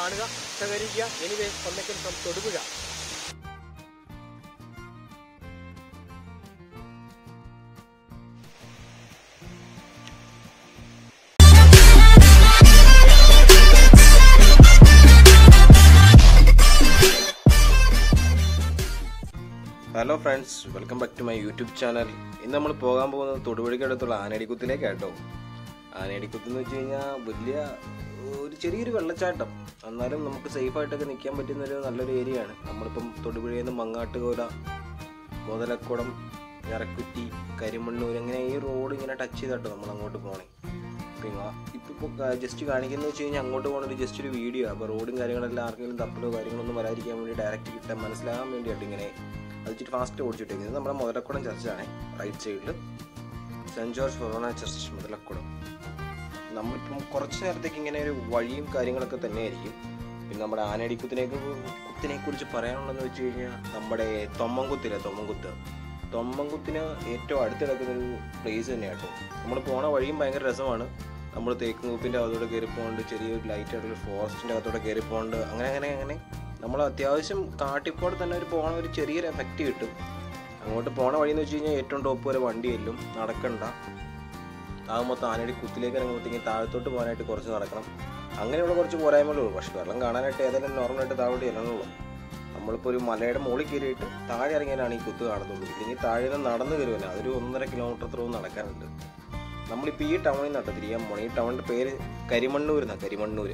കാണുക സഹകരിക്കുക anyway Kollakkal from Thodupuzha hello friends welcome back to my YouTube channel ഇന്ന് നമ്മൾ പോകാൻ പോകുന്നത് തൊടുപുഴയ്ക്കടുത്തുള്ള ആനടിക്കുത്തിലേക്കാട്ടോ ആനടിക്കുത്ത് എന്ന് വെച്ച് കഴിഞ്ഞാൽ വലിയ ഒരു ചെറിയൊരു വെള്ളച്ചാട്ടം എന്നാലും നമുക്ക് സേഫായിട്ടൊക്കെ നിൽക്കാൻ പറ്റുന്ന ഒരു നല്ലൊരു ഏരിയ ആണ് നമ്മളിപ്പം തൊടുപുഴയിൽ നിന്ന് മങ്ങാട്ടുകോല മുതലക്കുളം ഇറക്കുറ്റി കരിമണ്ണൂർ അങ്ങനെ ഈ റോഡ് ഇങ്ങനെ ടച്ച് ചെയ്താട്ടോ നമ്മൾ അങ്ങോട്ട് പോകണേ പിന്നെ ഇപ്പോൾ ജസ്റ്റ് കാണിക്കുന്നത് വെച്ച് കഴിഞ്ഞാൽ അങ്ങോട്ട് പോകുന്ന ഒരു ജസ്റ്റ് ഒരു വീഡിയോ അപ്പോൾ റോഡും കാര്യങ്ങളെല്ലാം ആർക്കെങ്കിലും തപ്പലോ കാര്യങ്ങളൊന്നും വരാതിരിക്കാൻ വേണ്ടി ഡയറക്റ്റ് കിട്ടാൻ മനസ്സിലാകാൻ വേണ്ടിയിട്ട് ഇങ്ങനെ അത് ഇച്ചിരി ഫാസ്റ്റ് ഓടിച്ചിട്ടേക്കുന്നത് നമ്മുടെ മുതലക്കുളം ചർച്ചാണ് റൈറ്റ് സൈഡിൽ saint George forane church Muthalakkulam നമ്മളിപ്പം കുറച്ച് നേരത്തേക്ക് ഇങ്ങനെ ഒരു വഴിയും കാര്യങ്ങളൊക്കെ തന്നെയായിരിക്കും പിന്നെ നമ്മുടെ ആനടിക്കുത്തിനേക്ക് കുത്തിനെ കുറിച്ച് പറയാനുള്ളതെന്ന് വെച്ച് കഴിഞ്ഞാൽ നമ്മുടെ തൊമ്മൻകുത്തിലെ തൊമ്മൻകുത്ത് തൊമ്മൻകുത്തിന് ഏറ്റവും അടുത്ത് കിടക്കുന്ന ഒരു പ്ലേസ് തന്നെയാട്ടോ നമ്മൾ പോണ വഴിയും ഭയങ്കര രസമാണ് നമ്മൾ തേക്കുംകുപ്പിൻ്റെ അകത്തോടെ കയറി പോകുന്നുണ്ട് ചെറിയൊരു ലൈറ്റ് ആയിട്ടുള്ള ഫോറസ്റ്റിൻ്റെ അകത്തോടെ കയറി പോകുന്നുണ്ട് അങ്ങനെ അങ്ങനെ അങ്ങനെ നമ്മൾ അത്യാവശ്യം കാട്ടിപ്പോടെ തന്നെ ഒരു പോണ ഒരു ചെറിയൊരു എഫക്റ്റ് കിട്ടും അങ്ങോട്ട് പോണ വഴി എന്ന് വെച്ച് കഴിഞ്ഞാൽ ഏറ്റവും ടോപ്പ് വരെ വണ്ടി എല്ലും നടക്കണ്ട ആകുമ്പോൾ താനടി കുത്തിലേക്ക് ഇറങ്ങുമ്പോഴത്തേക്കും താഴത്തോട്ട് പോകാനായിട്ട് കുറച്ച് നടക്കണം അങ്ങനെയുള്ള കുറച്ച് പോരായ്മകളേ ഉള്ളൂ പക്ഷെ വെള്ളം കാണാനായിട്ട് ഏതായാലും നോർമലായിട്ട് താഴോട്ട് ഇറങ്ങുള്ളൂ നമ്മളിപ്പോൾ ഒരു മലയുടെ മുകളിൽ കയറിയിട്ട് താഴെ ഇറങ്ങിയാലാണ് ഈ കുത്ത് കാണുന്നുള്ളൂ ഇല്ലെങ്കിൽ താഴെ നിന്ന് നടന്ന് കയറുമല്ല അതൊരു ഒന്നര കിലോമീറ്റർ അത്രയും നടക്കാനുണ്ട് നമ്മളിപ്പോൾ ഈ ടൗണിൽ നട്ട് തിരിയാൻ പോകണം ഈ ടൗണിൻ്റെ പേര് കരിമണ്ണൂർ എന്നാണ് കരിമണ്ണൂർ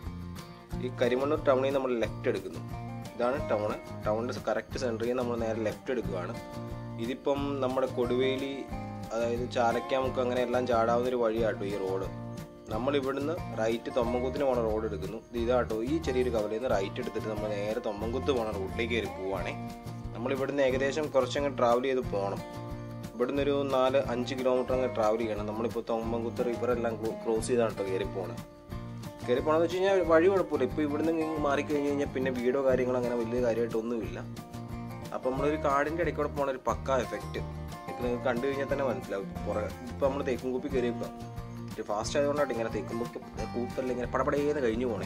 ഈ കരിമണ്ണൂർ ടൗണിൽ നിന്ന് നമ്മൾ ലെഫ്റ്റ് എടുക്കുന്നു ഇതാണ് ടൗണ് ടൗണിൻ്റെ കറക്റ്റ് സെൻറ്ററിൽ നിന്ന് നമ്മൾ നേരെ ലെഫ്റ്റ് എടുക്കുകയാണ് ഇതിപ്പം നമ്മുടെ കൊടുവേലി അതായത് ചാലക്കാമുക്ക് അങ്ങനെ എല്ലാം ചാടാവുന്ന ഒരു വഴിയാട്ടോ ഈ റോഡ് നമ്മൾ ഇവിടുന്ന് റൈറ്റ് തൊമ്മൻകുത്തിന് പോണ റോഡ് എടുക്കുന്നു ഇത് ഇതാട്ടോ ഈ ചെറിയൊരു കവലയിൽ നിന്ന് റൈറ്റ് എടുത്തിട്ട് നമ്മൾ നേരെ തൊമ്മൻകുത്ത് പോണ റോഡിലേക്ക് കയറി പോവാണേ നമ്മൾ ഇവിടുന്ന് ഏകദേശം കുറച്ചങ്ങ് ട്രാവൽ ചെയ്ത് പോകണം ഇവിടുന്ന് ഒരു നാല് അഞ്ച് കിലോമീറ്റർ അങ്ങ് ട്രാവൽ ചെയ്യണം നമ്മളിപ്പോൾ തൊമ്മൻകുത്ത് റിവർ എല്ലാം ക്രോസ് ചെയ്താണ് കേട്ടോ കയറി പോകണം കയറി പോകണമെന്ന് വെച്ച് കഴിഞ്ഞാൽ വഴി കുഴപ്പമില്ല ഇപ്പോൾ ഇവിടുന്ന് ഇങ്ങ് മാറിക്കഴിഞ്ഞ് കഴിഞ്ഞാൽ പിന്നെ വീടോ കാര്യങ്ങളോ അങ്ങനെ വലിയ കാര്യമായിട്ടൊന്നുമില്ല അപ്പം നമ്മളൊരു കാടിൻ്റെ ഇടയ്ക്കൂടെ പോണ ഒരു പക്ക എഫക്റ്റ് ഇപ്പം നിങ്ങൾക്ക് കണ്ടു കഴിഞ്ഞാൽ തന്നെ മനസ്സിലാവും പുറകെ ഇപ്പം നമ്മൾ തേക്കും കുപ്പി കയറിയപ്പോൾ ഒരു ഫാസ്റ്റ് ആയതുകൊണ്ടാണ് ഇങ്ങനെ തേക്കും കുപ്പി കൂപ്പല്ല ഇങ്ങനെ പടപടേന്ന് കഴിഞ്ഞു പോണേ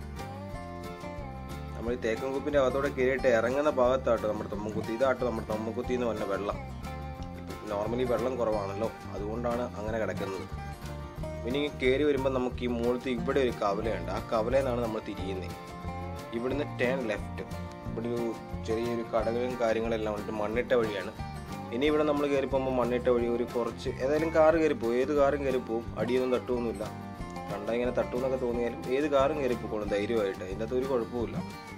നമ്മൾ ഈ തേക്കും കുപ്പിൻ്റെ അകത്തോടെ കയറിയിട്ട് ഇറങ്ങുന്ന ഭാഗത്താട്ടോ നമ്മുടെ തൊമ്മക്കുത്തി ഇതാട്ടോ നമ്മുടെ തൊമ്മക്കുത്തി എന്ന് പറഞ്ഞ വെള്ളം നോർമലി വെള്ളം കുറവാണല്ലോ അതുകൊണ്ടാണ് അങ്ങനെ കിടക്കുന്നത് ഇനി കയറി വരുമ്പോൾ നമുക്ക് ഈ മുകളിലത്തെ ഇവിടെ ഒരു കവലയുണ്ട് ആ കവലയിൽ നമ്മൾ തിരിയുന്നത് ഇവിടുന്ന് ടേൺ ലെഫ്റ്റ് ഇവിടെ ഒരു ചെറിയൊരു കടകളും കാര്യങ്ങളെല്ലാം ഉണ്ട് മണ്ണിട്ട വഴിയാണ് ഇനി ഇവിടെ നമ്മൾ കയറി പോകുമ്പോൾ മണ്ണിട്ട വഴി ഒരു കുറച്ച് ഏതായാലും കാറ് കയറി പോകും ഏത് കാറും കയറി പോകും അടിയൊന്നും തട്ടുമൊന്നുമില്ല കണ്ടാൽ ഇങ്ങനെ തട്ടുമെന്നൊക്കെ തോന്നിയാലും ഏത് കാറും കയറി പോകണം ധൈര്യമായിട്ട് അതിൻ്റെ അകത്ത് ഒരു കുഴപ്പമില്ല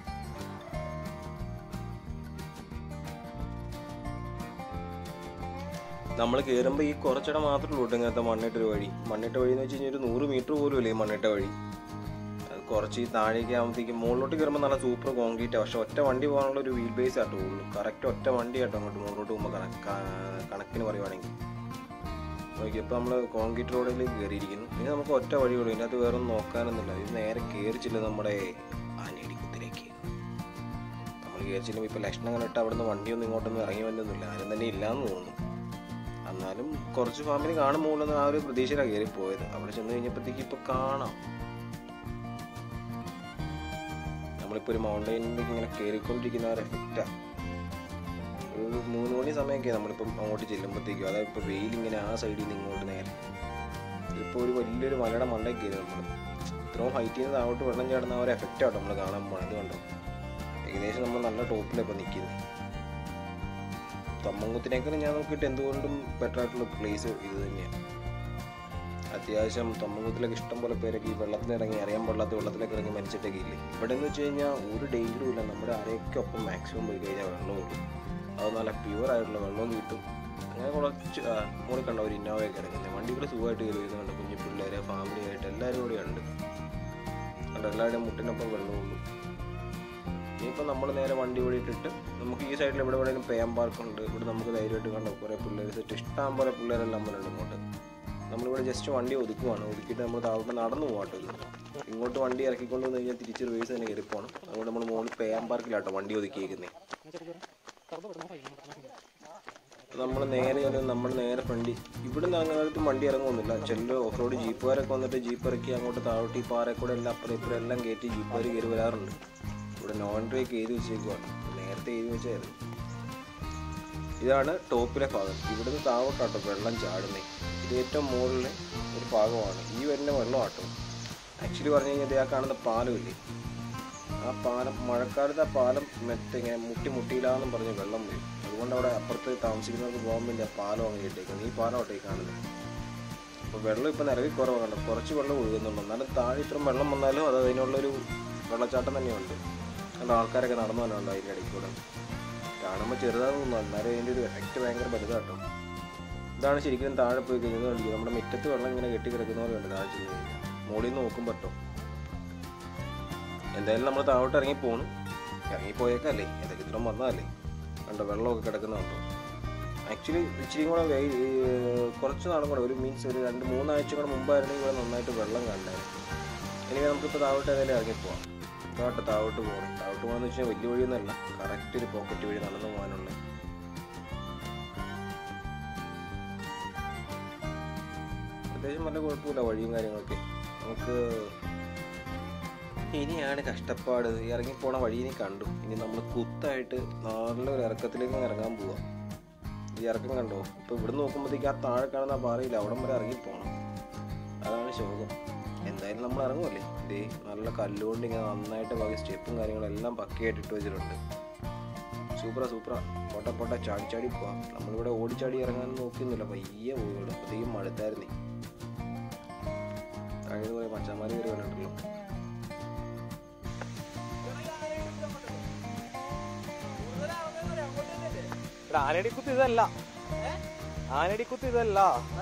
നമ്മൾ കയറുമ്പോൾ ഈ കുറച്ചിട മാത്രമേ ഉള്ളൂ ഇങ്ങനത്തെ മണ്ണിട്ടൊരു വഴി മണ്ണിട്ട വഴി എന്ന് വെച്ച് കഴിഞ്ഞാൽ ഒരു നൂറ് മീറ്റർ പോലും ഇല്ല ഈ മണ്ണിട്ട വഴി അത് കുറച്ച് ഈ താഴേക്ക് ആകുമ്പോഴത്തേക്കും മുകളിലോട്ട് കയറുമ്പോൾ നല്ല സൂപ്പർ കോൺക്രീറ്റ് പക്ഷെ ഒറ്റ വണ്ടി പോകാനുള്ള ഒരു വീൽ ബേസ് ആട്ടോ ഉള്ളൂ കറക്റ്റ് ഒറ്റ വണ്ടി ആട്ടോ അങ്ങോട്ട് മുകളിലോട്ട് പോകുമ്പോൾ കണക്ക് കണക്കിന് പറയുവാണെങ്കിൽ നോക്കിയപ്പോൾ നമ്മൾ കോൺക്രീറ്റ് റോഡിലേക്ക് കയറിയിരിക്കുന്നു ഇനി നമുക്ക് ഒറ്റ വഴിയുള്ളൂ ഇതിനകത്ത് വേറെ ഒന്നും നോക്കാനൊന്നുമില്ല ഇത് നേരെ കയറിച്ചില്ല നമ്മുടെ ആനയടിക്കുത്തിലേക്ക് നമ്മൾ കയറിച്ചില്ല ഇപ്പോൾ ലക്ഷണം കണ്ടിട്ട് അവിടെ നിന്ന് വണ്ടിയൊന്നും ഇങ്ങോട്ടൊന്നും ഇറങ്ങി വന്നൊന്നുമില്ല ആരും തന്നെ ഇല്ലയെന്ന് തോന്നുന്നു എന്നാലും കുറച്ച് ഫാമിലി കാണുമ്പോൾ ആ ഒരു പ്രതീക്ഷയിലാണ് കയറി പോയത് അവിടെ ചെന്ന് കഴിഞ്ഞപ്പോഴത്തേക്ക് ഇപ്പൊ കാണാം നമ്മളിപ്പോ ഒരു മൗണ്ടൈനിലേക്ക് ഇങ്ങനെ കയറിക്കൊണ്ടിരിക്കുന്ന ഒരു എഫക്റ്റാ ഒരു മൂന്ന് മണി സമയമൊക്കെ നമ്മളിപ്പം അങ്ങോട്ട് ചെല്ലുമ്പോഴത്തേക്കും അതായത് ഇപ്പൊ വെയിൽ ഇങ്ങനെ ആ സൈഡിൽ നിന്ന് ഇങ്ങോട്ട് നേരെ ഇതിപ്പോ ഒരു വലിയൊരു മലയുടെ മണ്ടയിൽ കയറി നമ്മൾ ഇത്രയും ഹൈറ്റിൽ നിന്ന് താഴോട്ട് വെള്ളം ചാടുന്ന ആ ഒരു എഫക്റ്റ് ആട്ടോ നമ്മൾ കാണാൻ പോണത് കണ്ടോ ഏകദേശം നമ്മൾ നല്ല ടോപ്പിലൊക്കെ നിൽക്കുന്നത് തൊമ്മൻകുത്തിനേക്കാൾ ഞാൻ നോക്കിയിട്ട് എന്തുകൊണ്ടും ബെറ്റർ ആയിട്ടുള്ള പ്ലേസ് ഇത് തന്നെയാണ് അത്യാവശ്യം തൊമ്മൻകുത്തിലൊക്കെ ഇഷ്ടം പോലെ പേരൊക്കെ ഈ വെള്ളത്തിലിറങ്ങി അറിയാൻ പാടില്ലാത്ത വെള്ളത്തിലൊക്കെ ഇറങ്ങി മരിച്ചിട്ടൊക്കെ ഇല്ലേ ഇവിടെ എന്ന് വെച്ച് കഴിഞ്ഞാൽ ഒരു ഡേഞ്ചറും ഇല്ല നമ്മുടെ ആരെയൊക്കെ ഒപ്പം മാക്സിമം പോയി കഴിഞ്ഞാൽ വെള്ളവും കിട്ടും അത് നല്ല പ്യുവർ ആയിട്ടുള്ള വെള്ളവും കിട്ടും അങ്ങനെ കുറച്ച് മുകളിൽ കണ്ട ഒരു ഇന്നോവയൊക്കെ ഇറങ്ങുന്നത് വണ്ടികൾ സുഖമായിട്ട് കയറി വരുന്നുണ്ട് കുഞ്ഞു പിള്ളേരെ ഫാമിലി ആയിട്ട് എല്ലാവരും കൂടെ ഉണ്ട് അതുകൊണ്ട് എല്ലാവരുടെയും മുട്ടിനൊപ്പം വെള്ളമുള്ളൂ ഇനിയിപ്പോൾ നമ്മൾ നേരെ വണ്ടി ഇവിടെ ഇട്ടിട്ട് നമുക്ക് ഈ സൈഡിൽ എവിടെ വേണേലും പേയാൻ പാർക്ക് ഉണ്ട് ഇവിടെ നമുക്ക് ധൈര്യമായിട്ട് കണ്ട കുറേ പിള്ളേർ സെറ്റ് ഇഷ്ടം പോലെ പിള്ളേരെല്ലാം വന്നിട്ടുണ്ട് ഇങ്ങോട്ട് നമ്മളിവിടെ ജസ്റ്റ് വണ്ടി ഒതുക്കുവാണ് ഒതുക്കിയിട്ട് നമ്മൾ താഴോട്ട് നടന്നു പോകാട്ടോ ഇത് ഇങ്ങോട്ട് വണ്ടി ഇറക്കിക്കൊണ്ട് വന്ന് കഴിഞ്ഞാൽ തിരിച്ച് റിവേഴ്സ് തന്നെ കയറി പോകണം അതുകൊണ്ട് നമ്മൾ മുകളിൽ പേയാൻ പാർക്കിലാട്ടോ വണ്ടി ഒതുക്കിയേക്കുന്നത് നമ്മൾ നേരെ ചെല്ലും നമ്മൾ നേരെ ഫ്രണ്ടിൽ ഇവിടെ നിന്ന് അങ്ങനെ വണ്ടി ഇറങ്ങുന്നില്ല ചില ഓഫ് റോഡ് ജീപ്പുകാരൊക്കെ വന്നിട്ട് ജീപ്പ് ഇറക്കി അങ്ങോട്ട് താഴോട്ട് ഈ പാറയിൽ കൂടെ എല്ലാം അപ്പുറം ഇപ്പുറം എല്ലാം കയറ്റി ജീപ്പുകാർ കയറി വരാറുണ്ട് ഇവിടെ നോൺ ഡ്രൈക്ക് എഴുതി വെച്ചേക്കുവാണ് നേരത്തെ എഴുതി വെച്ചായിരുന്നു ഇതാണ് ടോപ്പിലെ ഭാഗം ഇവിടുന്ന് താഴോട്ടാട്ടോ വെള്ളം ചാടുന്നത് ഇത് ഏറ്റവും മുകളിലെ ഒരു ഭാഗമാണ് ഈ വരുന്ന വെള്ളമാട്ടോ ആക്ച്വലി പറഞ്ഞു കഴിഞ്ഞാൽ ആ കാണുന്ന പാലമില്ലേ ആ പാലം മഴക്കാലത്ത് ആ പാലം മെത്ത ഇങ്ങനെ മുട്ടി മുട്ടിയില്ലാന്നും പറഞ്ഞ് വെള്ളം വരും അതുകൊണ്ട് അവിടെ അപ്പുറത്ത് താമസിക്കുന്നവർക്ക് പോകാൻ വേണ്ടി ആ പാലം അങ്ങ് ഇട്ടേക്കുന്നത് ഈ പാലം അവിടെ കാണുന്നത് അപ്പോൾ വെള്ളം ഇപ്പം നിലവിൽ കുറവാണ് കുറച്ച് വെള്ളം ഒഴുകുന്നുണ്ട് എന്നാലും താഴെ ഇത്രയും വെള്ളം വന്നാലും അത് അതിനുള്ളൊരു വെള്ളച്ചാട്ടം തന്നെയുണ്ട് കണ്ട ആൾക്കാരൊക്കെ നടന്നു വന്നുണ്ട് അതിൻ്റെ ഇടയ്ക്ക് കൂടെ കാണുമ്പോൾ ചെറുതാണെന്ന് എന്നാലും അതിൻ്റെ ഒരു എഫക്റ്റ് ഭയങ്കര വലുതാട്ടോ ഇതാണ് ശരിക്കും താഴെ പോയി കഴിഞ്ഞാൽ കണ്ടില്ലേ നമ്മുടെ മുറ്റത്ത് വെള്ളം ഇങ്ങനെ കെട്ടി കിടക്കുന്ന പോലെ ഉണ്ട് താഴെ ചെന്ന് കഴിഞ്ഞാൽ മുകളിൽ നിന്ന് നോക്കും പറ്റും എന്തായാലും നമ്മൾ താഴോട്ട് ഇറങ്ങി പോണു ഇറങ്ങിപ്പോയേക്കല്ലേ ഏതൊക്കെ ഇത്രയും വന്നതല്ലേ കണ്ടോ വെള്ളമൊക്കെ കിടക്കുന്നുണ്ടോ ആക്ച്വലി ഇച്ചിരി കൂടെ വെയിൽ കുറച്ച് നാളും കൂടെ ഒരു മീൻസ് ഒരു രണ്ട് മൂന്നാഴ്ച കൂടെ മുമ്പായിരുന്നെങ്കിൽ ഇവിടെ നന്നായിട്ട് വെള്ളം കണ്ടായിരുന്നു ഇനി നമുക്കിപ്പോൾ താഴോട്ട് ഏതായാലും ഇറങ്ങിപ്പോവാം താഴോട്ട് താഴോട്ട് പോകണം താഴോട്ട് പോകണമെന്ന് വെച്ചാൽ വലിയ വഴിയൊന്നുമല്ല കറക്റ്റ് ഒരു പോക്കറ്റ് വഴി നടന്നു പോകാനുള്ള അത്യാവശ്യം നല്ല കുഴപ്പമില്ല വഴിയും കാര്യങ്ങളൊക്കെ നമുക്ക് ഇനിയാണ് കഷ്ടപ്പാട് ഇറങ്ങിപ്പോണ വഴി ഇനി കണ്ടു ഇനി നമ്മൾ കുത്തായിട്ട് നല്ലൊരു ഇറക്കത്തിലേക്ക് അങ്ങ് ഇറങ്ങാൻ പോവാം ഈ ഇറക്കം കണ്ടോ ഇപ്പൊ ഇവിടെ നോക്കുമ്പോഴത്തേക്ക് ആ താഴെ കാണുന്ന ആ പാറയില്ല അവിടം വരെ ഇറങ്ങിപ്പോണം അതാണ് ശോകം എന്തായാലും നമ്മൾ ഇറങ്ങുമല്ലേ ഇതേ നല്ല കല്ലുകൊണ്ട് ഇങ്ങനെ നന്നായിട്ട് ബാക്കി സ്റ്റെപ്പും കാര്യങ്ങളെല്ലാം പക്കയായിട്ട് ഇട്ട് വെച്ചിട്ടുണ്ട് സൂപ്പറാ സൂപ്പറാ പൊട്ട പൊട്ട ചാടി ചാടി പോവാം നമ്മളിവിടെ ഓടിച്ചാടി ഇറങ്ങാൻ നോക്കുന്നില്ല പയ്യെ പോവുകയാണ് അപ്പോഴത്തേക്കും മടുത്തായിരുന്നേ താഴെ പോയ മച്ചന്മാർ കയറി വന്നിട്ടുണ്ടല്ലോ ഇവിടെ ആനടിക്കുത്ത് ഇതല്ല ആനടിക്കുത്ത് ഇതല്ല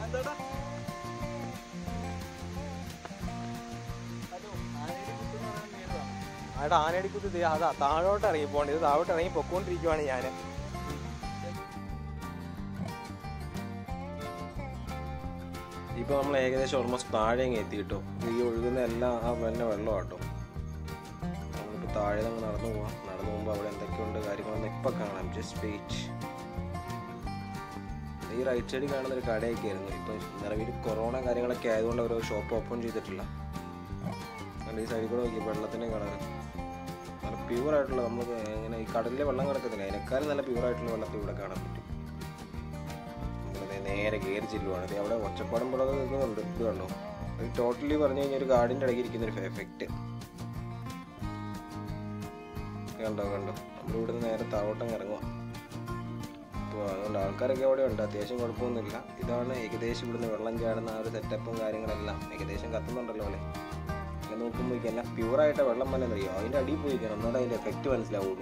അവിടെ ആനടിക്കുത്ത് ഇത് അതാ താഴോട്ട് ഇറങ്ങി പോകണ്ട ഇത് താഴോട്ട് ഇറങ്ങി പൊക്കോണ്ടിരിക്കുവാണ് ഞാൻ ഇപ്പൊ നമ്മൾ ഏകദേശം ഓൾമോസ്റ്റ് താഴെ അങ്ങ് എത്തി കിട്ടോ ഈ ഒഴുകുന്ന എല്ലാം ആ വെള്ള വെള്ളം കേട്ടോ നമ്മളിപ്പോൾ താഴെ അങ്ങ് നടന്നു പോവാം നടന്നു പോകുമ്പോൾ അവിടെ എന്തൊക്കെയുണ്ട് കാര്യങ്ങളൊന്നും ഇപ്പൊ കാണാം ജസ്റ്റ് വെയിറ്റ് ഈ റൈറ്റ് സൈഡിൽ കാണുന്ന ഒരു കടയൊക്കെ ആയിരുന്നു ഇപ്പൊ നിലവിൽ കൊറോണ കാര്യങ്ങളൊക്കെ ആയതുകൊണ്ട് അവർ ഷോപ്പ് ഓപ്പൺ ചെയ്തിട്ടില്ല അതുകൊണ്ട് ഈ സൈഡിൽ കൂടെ നോക്കി വെള്ളത്തിന്റെ കളർ നല്ല പ്യൂർ ആയിട്ടുള്ള നമുക്ക് ഇങ്ങനെ ഈ കടലിലെ വെള്ളം കിടക്കുന്നില്ല അതിനേക്കാളും നല്ല പ്യൂർ ആയിട്ടുള്ള വെള്ളത്തിൽ ഇവിടെ കാണാൻ പറ്റും നമ്മളിത് നേരെ കയറി ചെല്ലുവാണ് ദേ അവിടെ ഒച്ചപ്പാടും പുറകെ നിൽക്കുന്നുണ്ട് ഇത് കണ്ടോ അത് ടോട്ടലി പറഞ്ഞു കഴിഞ്ഞാൽ ഒരു ഗാർഡിൻ്റെ ഇടയ്ക്ക് ഇരിക്കുന്ന ഒരു എഫക്റ്റ് കണ്ടോ കണ്ടോ നമ്മളിവിടെ നിന്ന് നേരെ താവോട്ടം ഇറങ്ങുക അപ്പോൾ അതുകൊണ്ട് ആൾക്കാരൊക്കെ അവിടെ ഉണ്ട് അത്യാവശ്യം കുഴപ്പമൊന്നുമില്ല ഇതാണ് ഏകദേശം ഇവിടുന്ന് വെള്ളം ചാടുന്ന ആ ഒരു സെറ്റപ്പും കാര്യങ്ങളെല്ലാം ഏകദേശം കത്തുന്നുണ്ടല്ലോ അല്ലേ ഇങ്ങനെ നോക്കുമ്പോൾ എല്ലാം പ്യൂറായിട്ട് വെള്ളം വന്നെ അറിയോ അതിൻ്റെ അടിയിൽ പോയിക്കണം എന്നാലും അതിൻ്റെ എഫക്റ്റ് മനസ്സിലാവുള്ളൂ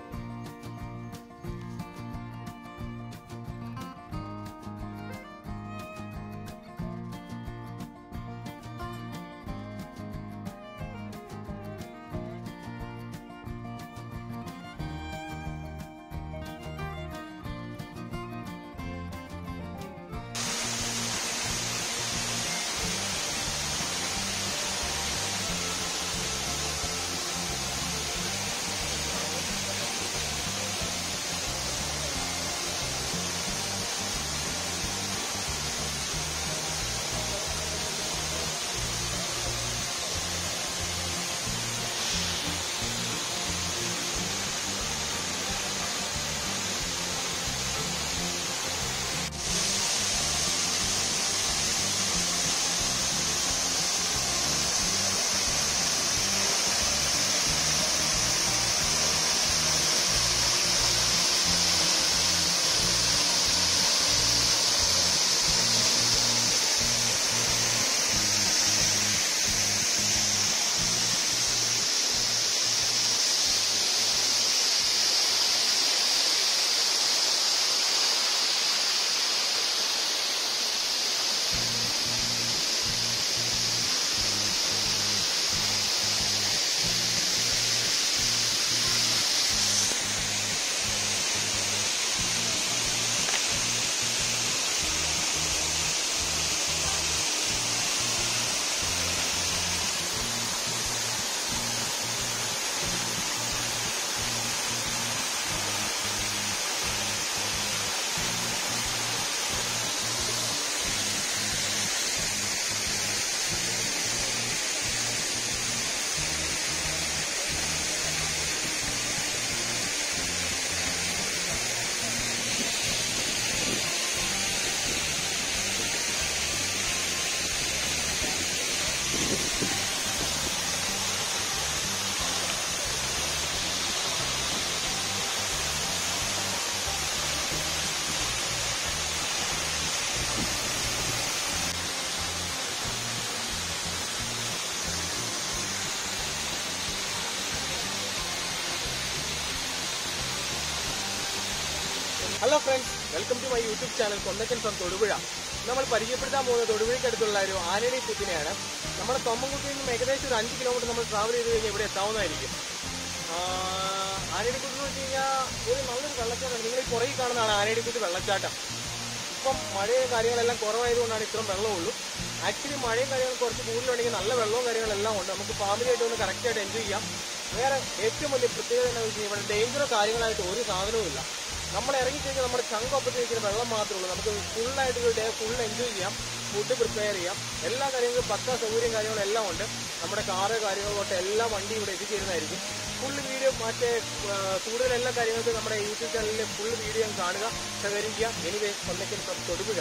hello friends welcome to my YouTube channel Konnakkan from Thodupuzha നമ്മൾ പരിചയപ്പെടുത്താൻ പോകുന്ന തൊടുപുഴയ്ക്കടുത്തുള്ള ഒരു ആനടി കുത്തിനെയാണ് നമ്മുടെ തൊമ്മൻകുത്തിയിൽ നിന്നും ഏകദേശം ഒരു അഞ്ച് കിലോമീറ്റർ നമ്മൾ ട്രാവൽ ചെയ്ത് കഴിഞ്ഞാൽ ഇവിടെ എത്താവുന്നതായിരിക്കും ആനടിക്കുത്ത് എന്ന് വെച്ച് കഴിഞ്ഞാൽ ഒരു നല്ലൊരു വെള്ളച്ചാട്ടം നിങ്ങൾ ഈ പുറകിൽ കാണുന്നതാണ് ആനടിക്കുത്ത് വെള്ളച്ചാട്ടം ഇപ്പം മഴയും കാര്യങ്ങളെല്ലാം കുറവായതുകൊണ്ടാണ് ഇത്രയും വെള്ളമുള്ളൂ ആക്ച്വലി മഴയും കാര്യങ്ങളും കുറച്ച് കൂടുതലുണ്ടെങ്കിൽ നല്ല വെള്ളവും കാര്യങ്ങളെല്ലാം ഉണ്ട് നമുക്ക് ഫാമിലി ആയിട്ട് ഒന്ന് കറക്റ്റായിട്ട് എൻജോയ് ചെയ്യാം വേറെ ഏറ്റവും വലിയ പ്രത്യേകത എന്താണെന്ന് വെച്ച് കഴിഞ്ഞാൽ ഇവിടെ ഡേഞ്ചറോ കാര്യങ്ങളായിട്ട് ഒരു സാധനവും ഇല്ല നമ്മൾ ഇറങ്ങിക്കഴിഞ്ഞാൽ നമ്മുടെ ചങ്കൊപ്പത്തിൽ ഇരിക്കുന്ന വെള്ളം മാത്രമേ ഉള്ളൂ നമുക്ക് ഫുള്ളായിട്ട് ഒരു ഡേ ഫുൾ എൻജോയ് ചെയ്യാം ഫുഡ് പ്രിപ്പയർ ചെയ്യാം എല്ലാ കാര്യങ്ങൾക്കും പക്ക സൗകര്യം കാര്യങ്ങളും എല്ലാം ഉണ്ട് നമ്മുടെ കാറ് കാര്യങ്ങൾ തൊട്ട് എല്ലാ വണ്ടി ഇവിടെ എത്തിച്ചേരുന്നതായിരിക്കും ഫുൾ വീഡിയോ മറ്റേ ആ, കൂടുതൽ എല്ലാ കാര്യങ്ങൾക്കും നമ്മുടെ യൂട്യൂബ് ചാനലിൽ ഫുൾ വീഡിയോ കാണുക സഹകരിക്കുക എനിവേ കൊല്ലക്കൻ ഫ്രം തൊടുപുഴ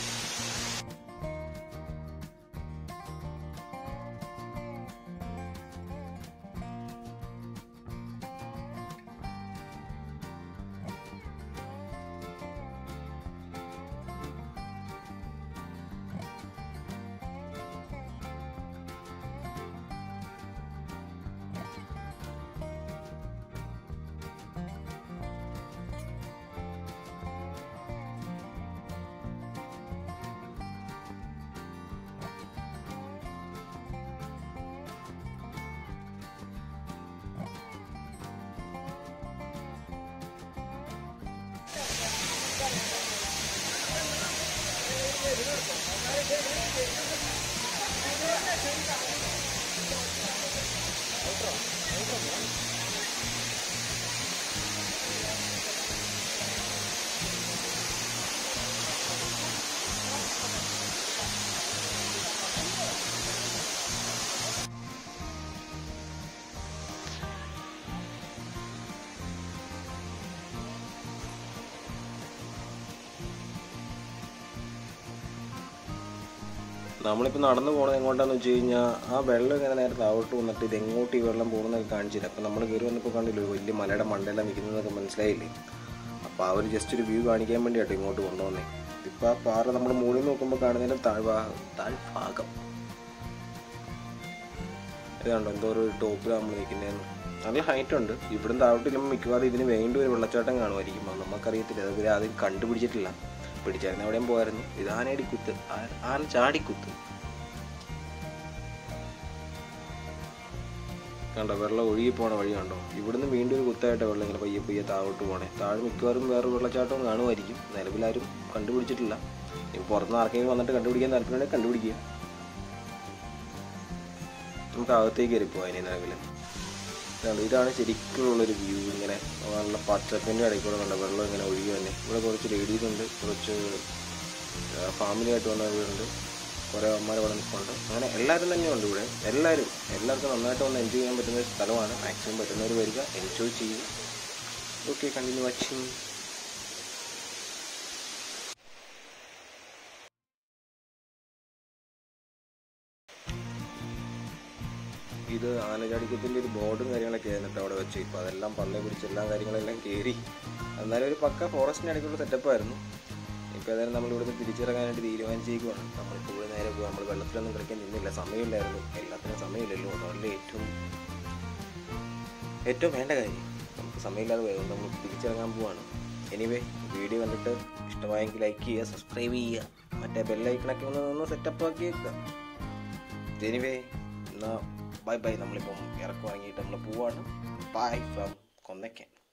നമ്മളിപ്പോൾ നടന്നു പോകുന്നത് എങ്ങോട്ടാന്ന് വെച്ച് കഴിഞ്ഞാൽ ആ വെള്ളം ഇങ്ങനെ നേരെ താഴോട്ട് വന്നിട്ട് ഇത് എങ്ങോട്ട് ഈ വെള്ളം പോകുന്നതൊക്കെ കാണിച്ചില്ല അപ്പോൾ നമ്മൾ കയറി വന്നപ്പോൾ കണ്ടില്ല ഒരു വലിയ മലയുടെ മണ്ടയെല്ലാം നിൽക്കുന്നതൊക്കെ മനസ്സിലായില്ലേ അപ്പോൾ അവർ ജസ്റ്റ് ഒരു വ്യൂ കാണിക്കാൻ വേണ്ടിയാട്ടോ ഇങ്ങോട്ട് കൊണ്ടുവന്നേ ഇപ്പോൾ ആ പാറ നമ്മൾ മുകളിൽ നോക്കുമ്പോൾ കാണുന്നതിൻ്റെ താഴ്ഭാഗം താഴ്ഭാഗം ഇതാണ്ടോ എന്തോ ഒരു ടോപ്പിൽ നമ്മൾ നിൽക്കുന്നതെന്ന് നല്ല ഹൈറ്റ് ഉണ്ട് ഇവിടുന്ന് താഴോട്ട് ചെല്ലുമ്പോൾ മിക്കവാറും ഇതിന് വേണ്ടി ഒരു വെള്ളച്ചാട്ടം കാണുമായിരിക്കും അത് നമുക്കറിയത്തില്ല അത് ഇവർ ആദ്യം കണ്ടുപിടിച്ചിട്ടില്ല പിടിച്ചായിരുന്നു എവിടെയും പോയായിരുന്നു ഇത് ആനയടിക്കുത്ത് ആ- ആന ചാടിക്കുത്ത് കണ്ടോ വെള്ളം ഒഴുകി പോണ വഴി കണ്ടോ ഇവിടുന്ന് വീണ്ടും ഒരു കുത്തായിട്ട് വെള്ളം ഇങ്ങനെ പയ്യെ പയ്യെ താഴോട്ട് പോണേ താഴെ മിക്കവാറും വേറെ വെള്ളച്ചാട്ടവും കാണുമായിരിക്കും നിലവിലാരും കണ്ടുപിടിച്ചിട്ടില്ല ഇനി പുറത്തുനിന്ന് ആർക്കെങ്കിലും വന്നിട്ട് കണ്ടുപിടിക്കാൻ താല്പര്യമുണ്ടെങ്കിൽ കണ്ടുപിടിക്കുക നമുക്ക് അകത്തേക്ക് കയറി പോകാം ഇനി നിലവിൽ ഇതാണ് ഇതാണ് ശരിക്കുള്ളൊരു വ്യൂ ഇങ്ങനെ നല്ല പച്ചപ്പിൻ്റെ ഇടയിൽ കൂടെ കണ്ട വെള്ളം ഇങ്ങനെ ഒഴുകി തന്നെ ഇവിടെ കുറച്ച് ലേഡീസ് ഉണ്ട് കുറച്ച് ഫാമിലി ആയിട്ട് വന്നവരുണ്ട് കുറേ അമ്മമാർ ഇവിടെ നിൽക്കുന്നുണ്ട് അങ്ങനെ എല്ലാവരും തന്നെ ഉണ്ട് ഇവിടെ എല്ലാവരും എല്ലാവർക്കും നന്നായിട്ട് വന്ന് എൻജോയ് ചെയ്യാൻ പറ്റുന്ന ഒരു സ്ഥലമാണ് മാക്സിമം പറ്റുന്നവർ വരിക എൻജോയ് ചെയ്യുക ഓക്കെ കണ്ടിന്യൂ വാച്ചിങ് ഇത് ആനചാടിക്കത്തിൻ്റെ ഒരു ബോർഡും കാര്യങ്ങളൊക്കെ ആയിരുന്നു അവിടെ വെച്ച് ഇപ്പോൾ അതെല്ലാം പന്നേ പിടിച്ച് എല്ലാ കാര്യങ്ങളെല്ലാം കയറി എന്നാലും ഒരു പക്ക ഫോറസ്റ്റിൻ്റെ ഇടയ്ക്കുള്ള സെറ്റപ്പായിരുന്നു ഇപ്പോൾ ഏതായാലും നമ്മൾ ഇവിടുന്ന് തിരിച്ചിറങ്ങാനായിട്ട് തീരുമാനിച്ചേക്കുവാണ് നമ്മളിപ്പോൾ ഇവിടെ നേരെ പോകും നമ്മൾ വെള്ളത്തിലൊന്നും കളിക്കാൻ നിന്നില്ല സമയമില്ലായിരുന്നു എല്ലാത്തിനും സമയമില്ലല്ലോ അതല്ലേ ഏറ്റവും ഏറ്റവും വേണ്ട കാര്യം നമുക്ക് സമയമില്ലാതെ പോയത് നമ്മൾ തിരിച്ചിറങ്ങാൻ പോവാണ് എനിവേ വീഡിയോ കണ്ടിട്ട് ഇഷ്ടമായെങ്കിൽ ലൈക്ക് ചെയ്യുക സബ്സ്ക്രൈബ് ചെയ്യുക മറ്റേ ബെല്ലൈക്കണൊക്കെ ഒന്ന് ഒന്ന് സെറ്റപ്പ് ആക്കി വെക്കുക എനിവേ എന്നാൽ ബൈ ബൈ നമ്മളിപ്പം ഇറക്കുവാങ്ങിയിട്ട് നമ്മൾ പോവാണ് ബൈ ഫ്രം കൊന്നയ്ക്കൻ